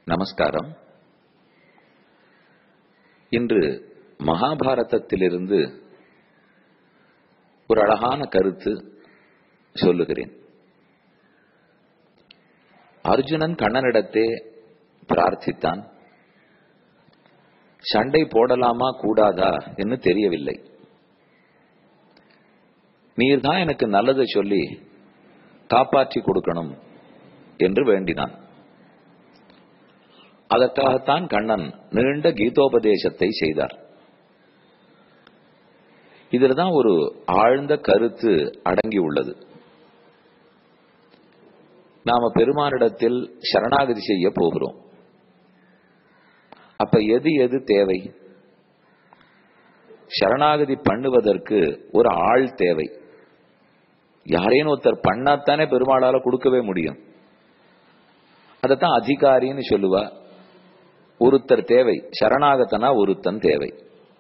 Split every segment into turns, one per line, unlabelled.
நமஸ்காரம் இன்று மகாபாரதத்திலிருந்து ஒரு அழகான கருத்து சொல்லுகிறேன் அர்ஜுனன் கண்ணனிடத்தே பிரார்த்தித்தான் சண்டை போடலாமா கூடாதா என்று தெரியவில்லை நீர்தான் எனக்கு நல்லதை சொல்லி காப்பாற்றி கொடுக்கணும் என்று வேண்டினான் அதற்காகத்தான் கண்ணன் நீண்ட கீதோபதேசத்தை செய்தார் இதில் தான் ஒரு ஆழ்ந்த கருத்து அடங்கி உள்ளது நாம பெருமானிடத்தில் சரணாகதி செய்ய போகிறோம் அப்ப எது எது தேவை சரணாகதி பண்ணுவதற்கு ஒரு ஆள் தேவை யாரேனும் ஒருத்தர் பண்ணாத்தானே பெருமாளால கொடுக்கவே முடியும் அதைத்தான் அதிகாரின்னு சொல்லுவா ஒருத்தர் தேவை சரணாகத்தனா ஒருத்தன் தேவை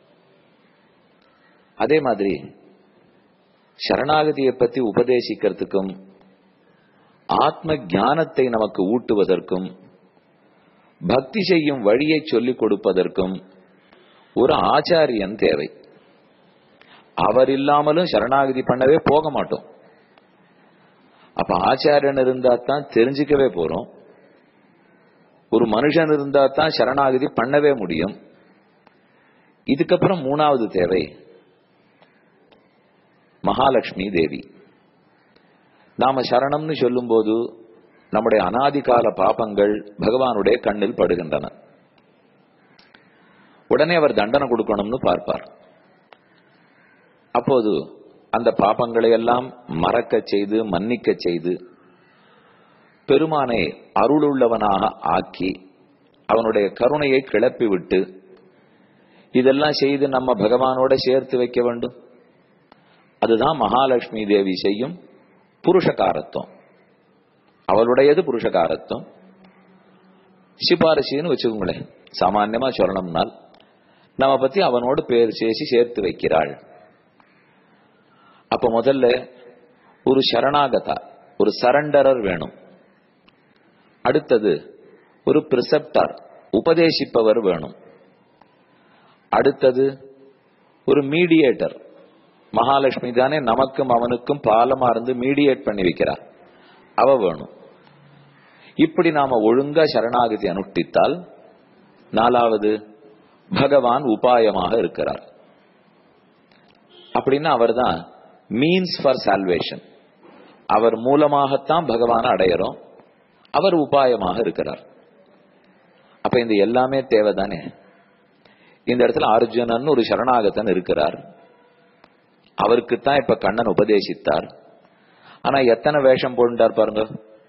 அதே மாதிரி சரணாகதியை பத்தி உபதேசிக்கிறதுக்கும் ஆத்ம ஞானத்தை நமக்கு ஊட்டுவதற்கும் பக்தி செய்யும் வழியை சொல்லிக் கொடுப்பதற்கும் ஒரு ஆச்சாரியன் தேவை அவர் இல்லாமலும் சரணாகதி பண்ணவே போக மாட்டோம் அப்ப ஆச்சாரியன் இருந்தா தான் தெரிஞ்சுக்கவே போறோம் ஒரு மனுஷன் இருந்தா தான் சரணாகதி பண்ணவே முடியும் இதுக்கப்புறம் மூணாவது தேவை மகாலட்சுமி தேவி நாம சரணம்னு சொல்லும் போது நம்முடைய அனாதிகால பாபங்கள் பகவானுடைய கண்ணில் படுகின்றன உடனே அவர் தண்டனை கொடுக்கணும்னு பார்ப்பார் அப்போது அந்த பாபங்களை எல்லாம் மறக்க செய்து மன்னிக்க செய்து பெருமானை அருளுள்ளவனாக ஆக்கி அவனுடைய கருணையை கிளப்பி விட்டு இதெல்லாம் செய்து நம்ம பகவானோட சேர்த்து வைக்க வேண்டும் அதுதான் மகாலட்சுமி தேவி செய்யும் புருஷகாரத்துவம் அவளுடையது புருஷகாரத்துவம் சிபாரிசின்னு வச்சுக்கோங்களேன் சாமான்யமா சொல்லணும்னால் நம்ம பத்தி அவனோடு பேர் சேசி சேர்த்து வைக்கிறாள் அப்ப முதல்ல ஒரு சரணாகதா ஒரு சரண்டரர் வேணும் அடுத்தது ஒரு பிரிசெப்டார் உபதேசிப்பவர் வேணும் அடுத்தது ஒரு மீடியேட்டர் மகாலட்சுமி தானே நமக்கும் அவனுக்கும் பாலமா இருந்து மீடியேட் பண்ணி வைக்கிறார் அவ வேணும் இப்படி நாம ஒழுங்கா சரணாகதி அனுஷ்டித்தால் நாலாவது பகவான் உபாயமாக இருக்கிறார் அப்படின்னா அவர் தான் மீன்ஸ் ஃபார் சால்வேஷன் அவர் மூலமாகத்தான் பகவான அடையிறோம் அவர் உபாயமாக இருக்கிறார் அப்ப இந்த எல்லாமே தேவைதானே இந்த இடத்துல அர்ஜுனன் ஒரு சரணாகத்தன் இருக்கிறார் அவருக்குத்தான் இப்ப கண்ணன் உபதேசித்தார் ஆனா எத்தனை வேஷம் போட்டார் பாருங்க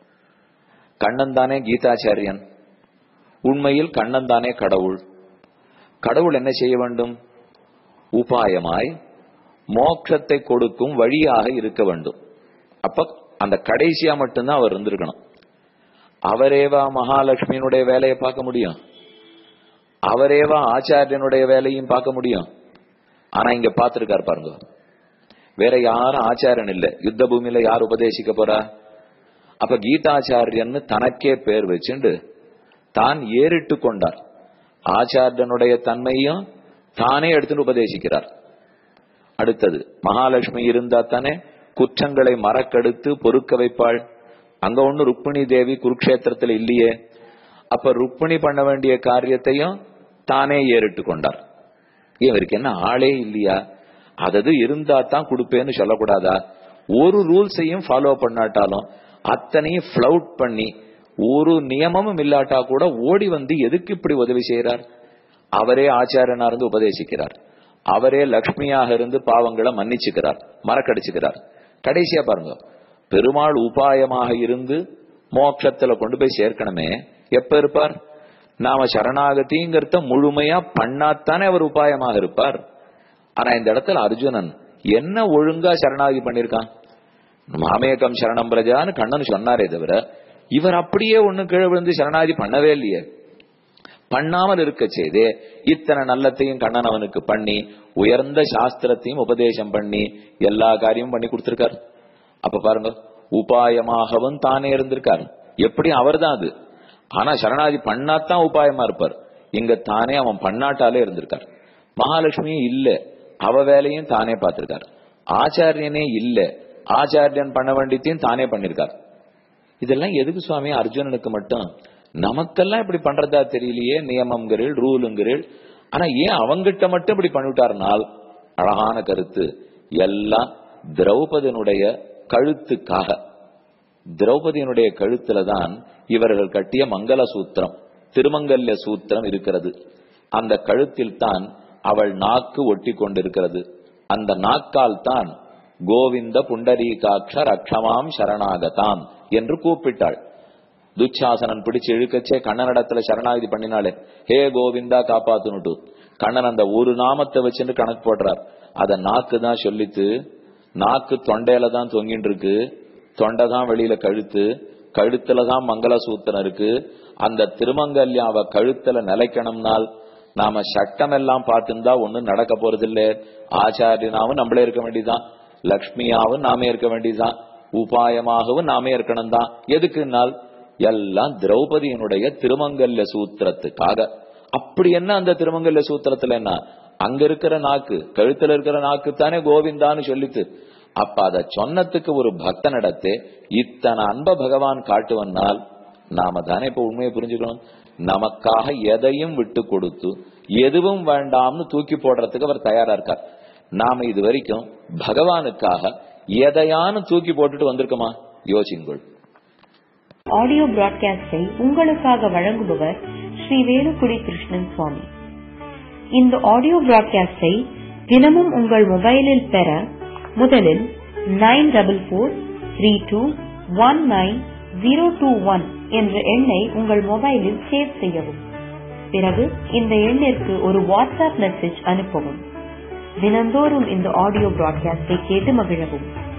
கண்ணன் தானே கீதாச்சாரியன் உண்மையில் கண்ணன் தானே கடவுள் கடவுள் என்ன செய்ய வேண்டும் உபாயமாய் மோட்சத்தை கொடுக்கும் வழியாக இருக்க வேண்டும் அப்ப அந்த கடைசியா மட்டும்தான் அவர் இருந்திருக்கணும் அவரேவா மகாலட்சுமியினுடைய வேலையை பார்க்க முடியும் அவரேவா ஆச்சாரியனுடைய வேலையும் பார்க்க முடியும் ஆனா இங்க பார்த்திருக்காரு பாருங்க வேற யாரும் ஆச்சாரியன் இல்ல யுத்த பூமியில யார் உபதேசிக்க போறா அப்ப கீதாச்சாரியன்னு தனக்கே பேர் வச்சுண்டு தான் ஏறிட்டு கொண்டார் ஆச்சாரியனுடைய தன்மையும் தானே எடுத்துட்டு உபதேசிக்கிறார் அடுத்தது மகாலட்சுமி இருந்தா தானே குற்றங்களை மறக்கெடுத்து பொறுக்க வைப்பாள் அங்க ஒண்ணு ருக்மிணி தேவி குருக்ஷேத்திரத்துல இல்லையே அப்ப ருக்மிணி பண்ண வேண்டிய காரியத்தையும் தானே ஏறிட்டு கொண்டார் இவருக்கு என்ன ஆளே இல்லையா அதது இருந்தா தான் கொடுப்பேன்னு சொல்லக்கூடாதா ஒரு ரூல்ஸையும் ஃபாலோ பண்ணாட்டாலும் அத்தனையும் ஃபிளவுட் பண்ணி ஒரு நியமமும் இல்லாட்டா கூட ஓடி வந்து எதுக்கு இப்படி உதவி செய்யறார் அவரே ஆச்சாரியனா இருந்து உபதேசிக்கிறார் அவரே லக்ஷ்மியாக இருந்து பாவங்களை மன்னிச்சுக்கிறார் மறக்கடிச்சுக்கிறார் கடைசியா பாருங்க பெருமாள் உபாயமாக இருந்து மோட்சத்துல கொண்டு போய் சேர்க்கணுமே எப்ப இருப்பார் நாம சரணாகதிங்கிறத முழுமையா பண்ணாத்தானே அவர் உபாயமாக இருப்பார் ஆனா இந்த இடத்துல அர்ஜுனன் என்ன ஒழுங்கா சரணாகதி பண்ணிருக்கான் மாமேகம் சரணம் பிரஜான்னு கண்ணன் சொன்னாரே தவிர இவர் அப்படியே ஒண்ணு கீழே விழுந்து சரணாகதி பண்ணவே இல்லையே பண்ணாமல் இருக்க செய்தே இத்தனை நல்லத்தையும் கண்ணன் அவனுக்கு பண்ணி உயர்ந்த சாஸ்திரத்தையும் உபதேசம் பண்ணி எல்லா காரியமும் பண்ணி கொடுத்திருக்காரு அப்ப பாருங்க உபாயமாகவும் தானே இருந்திருக்கார் எப்படி அவர்தான் அது ஆனா சரணாதி பண்ணாதான் உபாயமா இருப்பார் இங்க தானே அவன் பண்ணாட்டாலே இருந்திருக்கார் மகாலட்சுமியும் இல்ல அவ வேலையும் தானே பார்த்திருக்கார் ஆச்சாரியனே இல்ல ஆச்சாரியன் பண்ண வேண்டியதையும் தானே பண்ணிருக்கார் இதெல்லாம் எதுக்கு சுவாமி அர்ஜுனனுக்கு மட்டும் நமக்கெல்லாம் இப்படி பண்றதா தெரியலையே நியமம்கிறீள் ரூலுங்கிறீள் ஆனா ஏன் அவங்கிட்ட மட்டும் இப்படி பண்ணிவிட்டார்னால் அழகான கருத்து எல்லாம் திரௌபதியினுடைய கழுத்துக்காக திரௌபதியினுடைய கழுத்துல தான் இவர்கள் கட்டிய மங்கள சூத்திரம் திருமங்கல்ய சூத்திரம் இருக்கிறது அந்த கழுத்தில் தான் அவள் நாக்கு ஒட்டி கொண்டிருக்கிறது அந்த நாக்கால் தான் கோவிந்த புண்டரீகாட்ச ரக்ஷமாம் சரணாகதாம் என்று கூப்பிட்டாள் துச்சாசனன் பிடிச்சு இழுக்கச்சே கண்ணனிடத்துல சரணாகதி பண்ணினாலே ஹே கோவிந்தா காப்பாத்துனுட்டு கண்ணன் அந்த ஒரு நாமத்தை வச்சுட்டு கணக்கு போடுறார் அத நாக்கு தான் சொல்லித்து நாக்கு தொண்டையில தான் தொங்கிட்டு இருக்கு தொண்டை தான் வெளியில கழுத்து கழுத்துல தான் மங்கள சூத்திரம் இருக்கு அந்த திருமங்கல்யம் அவ கழுத்துல நிலைக்கணும்னால் நாம சட்டம் எல்லாம் பார்த்துருந்தா ஒண்ணும் நடக்க போறது இல்ல ஆச்சாரியனாவும் நம்மளே இருக்க வேண்டியதுதான் லக்ஷ்மியாவும் நாமே இருக்க வேண்டியதுதான் உபாயமாகவும் நாமே இருக்கணும் தான் எதுக்குன்னால் எல்லாம் திரௌபதியினுடைய திருமங்கல்ய சூத்திரத்துக்காக அப்படி என்ன அந்த திருமங்கல்ய சூத்திரத்துல என்ன அங்க இருக்கிற நாக்கு கழுத்துல இருக்கிற நாக்கு தானே கோவிந்தான்னு சொல்லித்து அப்ப அத சொன்னதுக்கு ஒரு பக்தனிடத்தே இத்தனை அன்ப பகவான் காட்டுவனால் நாம தானே இப்ப உண்மையை புரிஞ்சுக்கணும் நமக்காக எதையும் விட்டு கொடுத்து எதுவும் வேண்டாம்னு தூக்கி போடுறதுக்கு அவர் தயாரா இருக்கார் நாம இது வரைக்கும் பகவானுக்காக எதையானு தூக்கி போட்டுட்டு வந்திருக்கோமா யோசிங்கள்
ஆடியோ பிராட்காஸ்டை உங்களுக்காக வழங்குபவர் ஸ்ரீ வேலுக்குடி கிருஷ்ணன் சுவாமி இந்த ஆடியோ பிராட்காஸ்டை தினமும் உங்கள் மொபைலில் பெற முதலில் nine double four three two one nine zero two one என்ற எண்ணை உங்கள் மொபைலில் சேவ் செய்யவும் பிறகு இந்த எண்ணிற்கு ஒரு வாட்ஸ்அப் மெசேஜ் அனுப்பவும் தினந்தோறும் இந்த ஆடியோ பிராட்காஸ்டை கேட்டு மகிழவும்